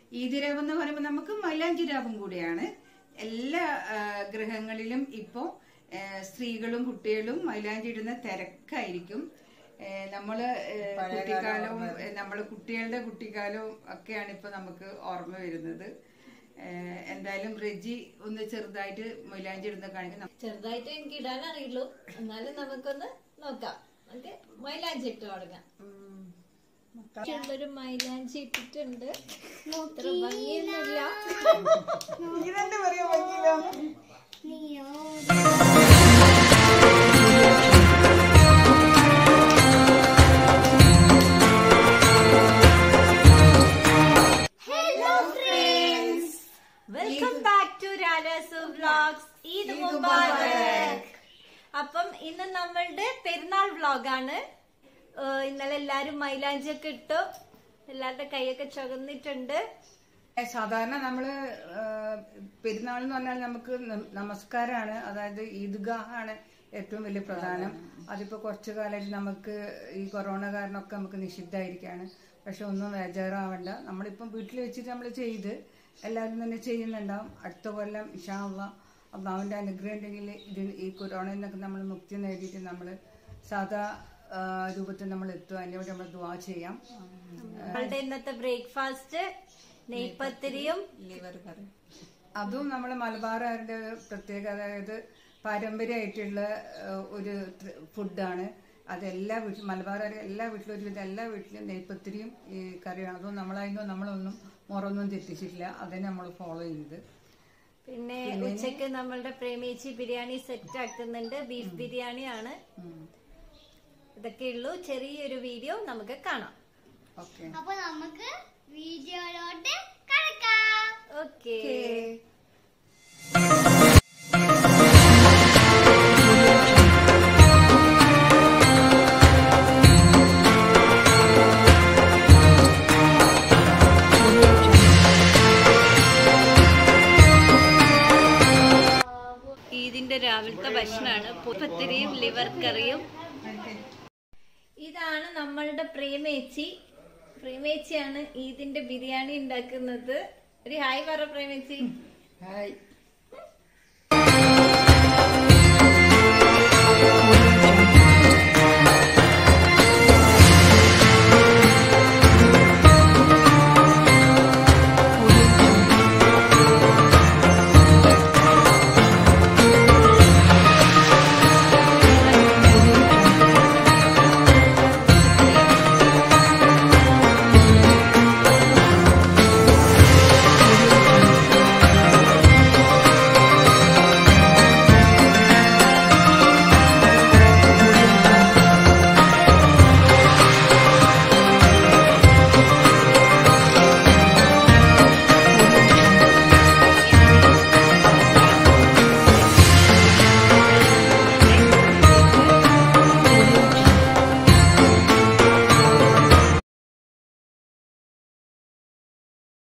ഈദിരാവ് എന്ന് പറയുമ്പോൾ നമുക്ക് മൈലാഞ്ചി രാവും കൂടിയാണ് എല്ലാ ആ, ഗൃഹങ്ങളിലും ഇപ്പോൾ സ്ത്രീകളും കുട്ടികളും മൈലാഞ്ചി ഇടുന്ന തിരക്കായിരിക്കും ഏ, നമ്മള് ഏ, കുട്ടിക്കാലവും ഏ, നമ്മള് കുട്ടികളുടെ കുട്ടിക്കാലവും ഒക്കെയാണ് ഇപ്പൊ നമുക്ക് ഓർമ്മ വരുന്നത് ഏ, എന്തായാലും റെജി ഒന്ന് ചെറുതായിട്ട് മൈലാഞ്ചി ഇടുന്ന കാണിക്കും ചെറുതായിട്ട് എനിക്ക് ഇടാൻ അറിയുള്ളൂ എന്നാലും നമുക്കൊന്ന് നോക്കാം ഓക്കെ മൈലാഞ്ചി ഇട്ട് തുടങ്ങാം ഒരു മൈലാഞ്ചി ഇട്ടിട്ടുണ്ട് അത്ര ഭംഗിയൊന്നുമില്ല ഇതെന്നെ പറയാൻ പറ്റില്ല welcome back to Ralasu vlogs Eid മുബാറക് അപ്പം ഇന്ന് നമ്മളുടെ പെരുന്നാൾ വ്ലോഗാണ് ഇന്നലെ എല്ലാരും മൈലാഞ്ചി ഒക്കെ ഇട്ടു എല്ലാവരുടെ കൈയൊക്കെ ചുവന്നിട്ടുണ്ട് ഏ, സാധാരണ നമ്മള് പെരുന്നാൾ എന്ന് പറഞ്ഞാൽ നമുക്ക് ന- നമസ്കാരമാണ് അതായത് ഈദ്ഗാഹാണ് ഏറ്റവും വലിയ പ്രധാനം അതിപ്പോ കുറച്ചു കാലമായിട്ട് നമുക്ക് ഈ കൊറോണ കാരണമൊക്കെ നമുക്ക് നിഷിദ്ധമായിരിക്കാണ് പക്ഷെ ഒന്നും ബേജാറാവണ്ട നമ്മളിപ്പം വീട്ടിൽ വെച്ചിട്ട് നമ്മൾ ചെയ്ത് എല്ലാവരും തന്നെ ചെയ്യുന്നുണ്ടാവും അടുത്ത കൊല്ലം ഇഷാള്ള അള്ളാഹുവിന്റെ അനുഗ്രഹം ഉണ്ടെങ്കിൽ ഇത് ഈ കൊറോണയിൽ നിന്നൊക്കെ നമ്മൾ മുക്തി നേടിയിട്ട് നമ്മൾ സാധാ ആ, രൂപത്തിൽ നമ്മൾ എത്തും അതിന് വേണ്ടി നമ്മൾ ദുവാ ചെയ്യാം നമ്മളുടെ ഇന്നത്തെ ബ്രേക്ക്ഫാസ്റ്റ് നെയ്പത്തിരിയും അതും നമ്മൾ മലബാറുകാരുടെ പ്രത്യേക അതായത് പാരമ്പര്യമായിട്ടുള്ള ഏഹ്, ഒരു ത്ര- ഫുഡാണ് അത് എല്ലാ വീട്ടിലും മലബാറുകാരെ എല്ലാ വീട്ടിലും ഒരുവിധം എല്ലാ വീട്ടിലും നെയ്പ്പത്തിരിയും ഈ കറിയാണ് അതും നമ്മളതിനോ നമ്മളൊന്നും മുറൊന്നും തെറ്റിച്ചിട്ടില്ല അതിനെ നമ്മൾ ഫോളോ ചെയ്യുന്നത് പിന്നെ ഉച്ചക്ക് നമ്മളുടെ പ്രേമിച്ചി ബിരിയാണി സെറ്റ് ആക്കുന്നുണ്ട് ബീഫ് ബിരിയാണിയാണ് ഇതൊക്കെ ഉള്ളൂ ചെറിയൊരു വീഡിയോ നമുക്ക് കാണാം ഓക്കെ അപ്പൊ നമുക്ക് വീഡിയോയിലോട്ട് കിടക്കാം ഓക്കേ ഈദിന്റെ രാവിലത്തെ ഭക്ഷണമാണ് പത്തിരിയും ലിവർ കറിയും ഇതാണ് നമ്മളുടെ പ്രേമേച്ചി പ്രേമേച്ചിയാണ് ഈദിന്റെ ബിരിയാണി ഉണ്ടാക്കുന്നത് ഒരു ഹായ് പറ പ്രേമേച്ചി ഹായ്